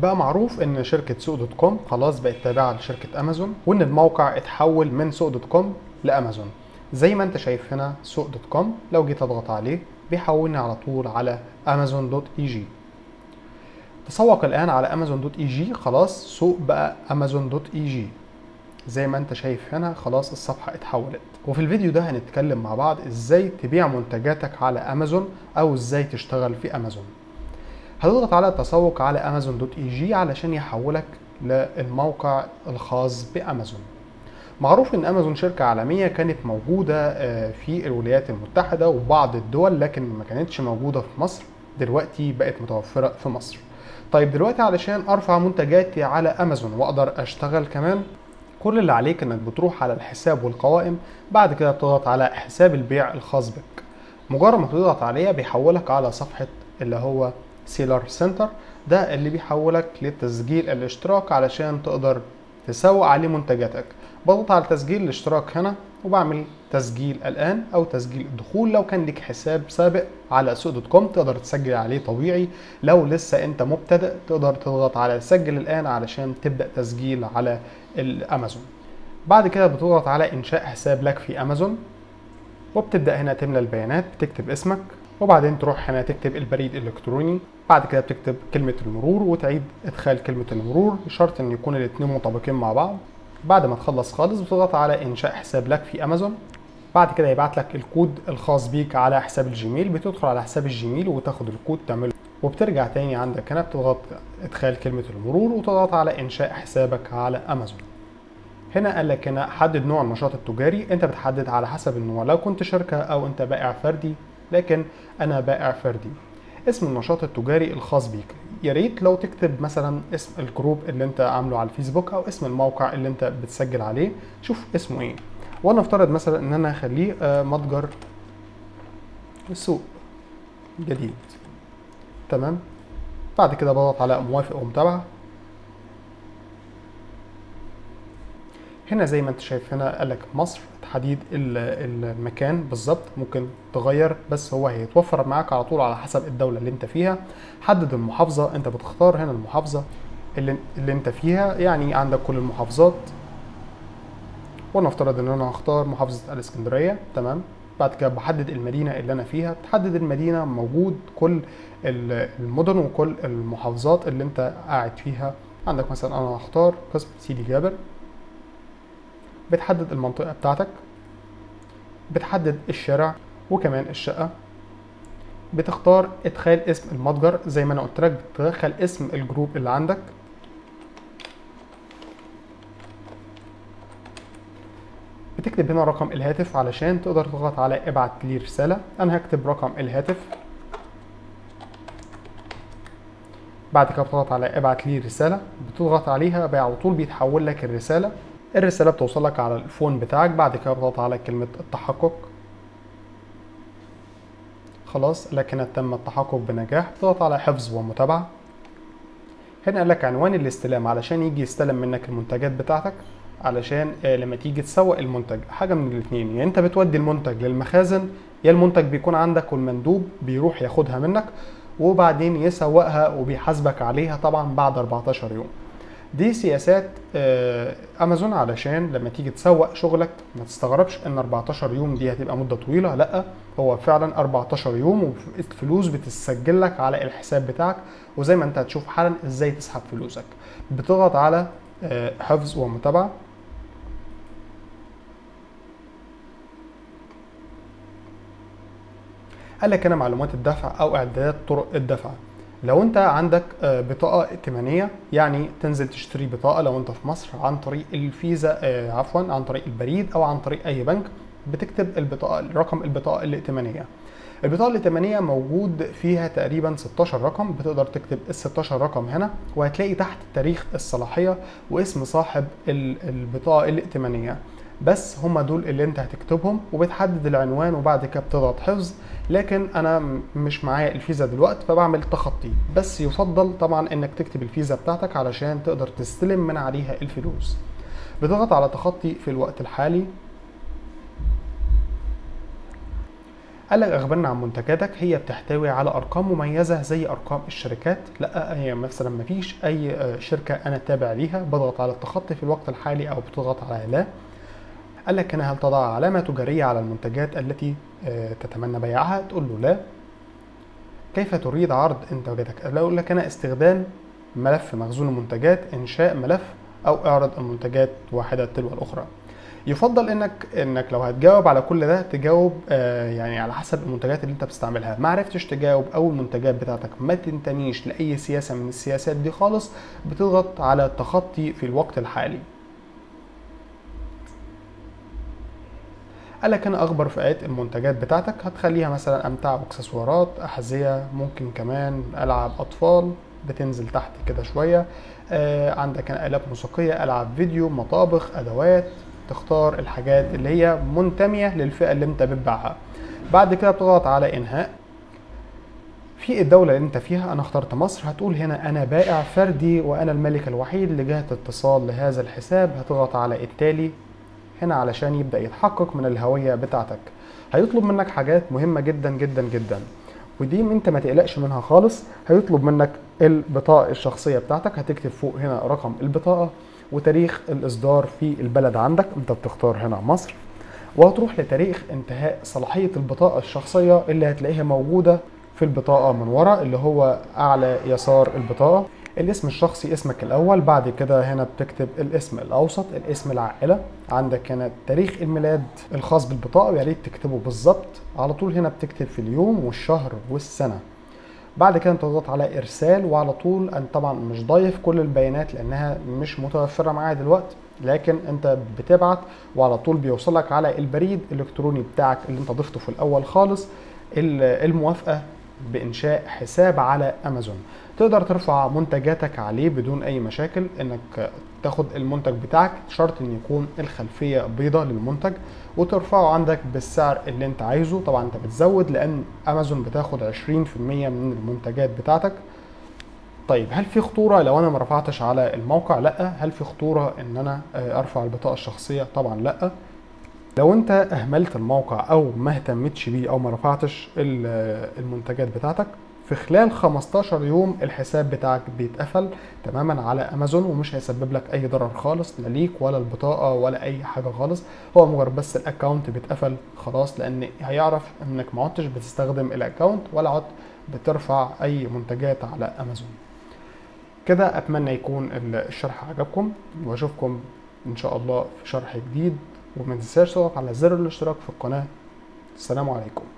بقى معروف ان شركة سوق دوت كوم خلاص بقت تابعة لشركة امازون وان الموقع اتحول من سوق دوت كوم لامازون زي ما انت شايف هنا سوق دوت كوم لو جيت اضغط عليه بيحولني على طول على امازون دوت اي جي تسوق الان على امازون دوت اي جي خلاص سوق بقى امازون دوت اي جي زي ما انت شايف هنا خلاص الصفحة اتحولت وفي الفيديو ده هنتكلم مع بعض ازاي تبيع منتجاتك على امازون او ازاي تشتغل في امازون هتضغط على التسوق على امازون دوت اي جي علشان يحولك للموقع الخاص بامازون معروف ان امازون شركة عالمية كانت موجودة في الولايات المتحدة وبعض الدول لكن ما كانتش موجودة في مصر دلوقتي بقت متوفرة في مصر طيب دلوقتي علشان ارفع منتجاتي على امازون واقدر اشتغل كمان كل اللي عليك انك بتروح على الحساب والقوائم بعد كده بتضغط على حساب البيع الخاص بك مجرد ما تضغط عليها بيحولك على صفحة اللي هو سيلر سنتر ده اللي بيحولك لتسجيل الاشتراك علشان تقدر تسوق عليه منتجاتك بضغط على تسجيل الاشتراك هنا وبعمل تسجيل الان او تسجيل الدخول لو كان لك حساب سابق على سوق دوت كوم تقدر تسجل عليه طبيعي لو لسه انت مبتدئ تقدر تضغط على سجل الان علشان تبدا تسجيل على الامازون بعد كده بتضغط على انشاء حساب لك في امازون وبتبدا هنا تملى البيانات بتكتب اسمك وبعدين تروح هنا تكتب البريد الالكتروني بعد كده بتكتب كلمة المرور وتعيد ادخال كلمة المرور بشرط ان يكون الاتنين مطابقين مع بعض بعد ما تخلص خالص بتضغط على انشاء حساب لك في امازون بعد كده يبعت لك الكود الخاص بيك على حساب الجيميل بتدخل على حساب الجيميل وتاخد الكود تعمله وبترجع تاني عندك هنا بتضغط ادخال كلمة المرور وتضغط على انشاء حسابك على امازون هنا قال لك هنا حدد نوع النشاط التجاري انت بتحدد على حسب النوع لو كنت شركة او انت بائع فردي لكن انا بائع فردي اسم النشاط التجاري الخاص بيك يا ريت لو تكتب مثلا اسم الجروب اللي انت عامله على الفيسبوك او اسم الموقع اللي انت بتسجل عليه شوف اسمه ايه وانا افترض مثلا ان انا اخليه متجر السوق جديد تمام بعد كده بضغط على موافق ومتابعه هنا زي ما انت شايف هنا قال لك مصر تحديد المكان بالظبط ممكن تغير بس هو هيتوفر معاك على طول على حسب الدوله اللي انت فيها حدد المحافظه انت بتختار هنا المحافظه اللي, اللي انت فيها يعني عندك كل المحافظات ونفترض ان انا هختار محافظه الاسكندريه تمام بعد كده بحدد المدينه اللي انا فيها بتحدد المدينه موجود كل المدن وكل المحافظات اللي انت قاعد فيها عندك مثلا انا هختار قسم سيدي جابر بتحدد المنطقة بتاعتك بتحدد الشارع وكمان الشقة بتختار ادخال اسم المتجر زي ما انا قلت لك بتدخل اسم الجروب اللي عندك بتكتب هنا رقم الهاتف علشان تقدر تضغط على ابعت لي رسالة انا هكتب رقم الهاتف بعد كده بتضغط على ابعت لي رسالة بتضغط عليها على طول بيتحول لك الرسالة الرسالة بتوصلك على الفون بتاعك بعد كده بتضغط على كلمة التحقق خلاص لك هنا تم التحقق بنجاح بتضغط على حفظ ومتابعة هنا قال لك عنوان الاستلام علشان يجي يستلم منك المنتجات بتاعتك علشان لما تيجي تسوق المنتج حاجة من الاثنين يا يعني انت بتودي المنتج للمخازن يا المنتج بيكون عندك والمندوب بيروح ياخدها منك وبعدين يسوقها وبيحاسبك عليها طبعا بعد 14 يوم دي سياسات امازون علشان لما تيجي تسوق شغلك ما تستغربش ان 14 يوم دي هتبقى مده طويله لا هو فعلا 14 يوم والفلوس بتسجل لك على الحساب بتاعك وزي ما انت هتشوف حالا ازاي تسحب فلوسك بتضغط على حفظ ومتابعه قال لك هنا معلومات الدفع او اعدادات طرق الدفع لو انت عندك بطاقة ائتمانية يعني تنزل تشتري بطاقة لو انت في مصر عن طريق الفيزا عفوا عن طريق البريد او عن طريق اي بنك بتكتب البطاقة رقم البطاقة الائتمانية البطاقة الائتمانية موجود فيها تقريبا 16 رقم بتقدر تكتب ال 16 رقم هنا وهتلاقي تحت تاريخ الصلاحية واسم صاحب البطاقة الائتمانية بس هم دول اللي انت هتكتبهم وبتحدد العنوان وبعد كده بتضغط حفظ لكن انا مش معايا الفيزا دلوقتي فبعمل تخطي بس يفضل طبعا انك تكتب الفيزا بتاعتك علشان تقدر تستلم من عليها الفلوس بتضغط على تخطي في الوقت الحالي قال لك اخبرنا عن منتجاتك هي بتحتوي على ارقام مميزه زي ارقام الشركات لا هي مثلا ما فيش اي آه، شركه انا تابع ليها بضغط على التخطي في الوقت الحالي او بتضغط على لا قال لك هنا هل تضع علامه تجاريه على المنتجات التي آه، تتمنى بيعها تقول له لا كيف تريد عرض منتجاتك لو لك انا استخدام ملف مخزون المنتجات انشاء ملف او اعرض المنتجات واحده تلو الاخرى يفضل انك انك لو هتجاوب على كل ده تجاوب آه يعني على حسب المنتجات اللي انت بتستعملها ما عرفتش تجاوب او المنتجات بتاعتك ما تنتميش لاي سياسه من السياسات دي خالص بتضغط على التخطي في الوقت الحالي قال لك انا اخبر فئات المنتجات بتاعتك هتخليها مثلا امتع واكسسوارات احذيه ممكن كمان العاب اطفال بتنزل تحت كده شويه آه عندك الات موسيقيه العاب فيديو مطابخ ادوات تختار الحاجات اللي هي منتميه للفئه اللي انت بتبيعها بعد كده بتضغط على انهاء في الدولة اللي انت فيها انا اخترت مصر هتقول هنا انا بائع فردي وانا الملك الوحيد لجهة اتصال لهذا الحساب هتضغط على التالي هنا علشان يبدأ يتحقق من الهوية بتاعتك هيطلب منك حاجات مهمة جدا جدا جدا ودي انت ما تقلقش منها خالص هيطلب منك البطاقة الشخصية بتاعتك هتكتب فوق هنا رقم البطاقة وتاريخ الإصدار في البلد عندك انت بتختار هنا مصر وهتروح لتاريخ انتهاء صلاحية البطاقة الشخصية اللي هتلاقيها موجودة في البطاقة من ورا اللي هو أعلى يسار البطاقة الاسم الشخصي اسمك الأول بعد كده هنا بتكتب الاسم الأوسط الاسم العائلة عندك هنا تاريخ الميلاد الخاص بالبطاقة ويا ريت تكتبه بالظبط على طول هنا بتكتب في اليوم والشهر والسنة بعد كده تضغط على ارسال وعلى طول انت طبعا مش ضايف كل البيانات لانها مش متوفره معايا دلوقتي لكن انت بتبعت وعلى طول بيوصلك على البريد الالكتروني بتاعك اللي انت ضفته في الاول خالص الموافقه بانشاء حساب على امازون تقدر ترفع منتجاتك عليه بدون اي مشاكل انك تاخد المنتج بتاعك شرط ان يكون الخلفيه بيضة للمنتج وترفعه عندك بالسعر اللي انت عايزه طبعا انت بتزود لان امازون بتاخد 20% من المنتجات بتاعتك طيب هل في خطوره لو انا ما رفعتش على الموقع لا هل في خطوره ان انا ارفع البطاقه الشخصيه طبعا لا لو انت اهملت الموقع او ما اهتمتش بيه او ما رفعتش المنتجات بتاعتك في خلال 15 يوم الحساب بتاعك بيتقفل تماما على امازون ومش هيسبب لك اي ضرر خالص لا ليك ولا البطاقه ولا اي حاجه خالص هو مجرد بس الاكونت بيتقفل خلاص لان هيعرف انك ما عدتش بتستخدم الاكونت ولا عدت بترفع اي منتجات على امازون كده اتمنى يكون الشرح عجبكم واشوفكم ان شاء الله في شرح جديد وما تنساش تضغط على زر الاشتراك في القناه السلام عليكم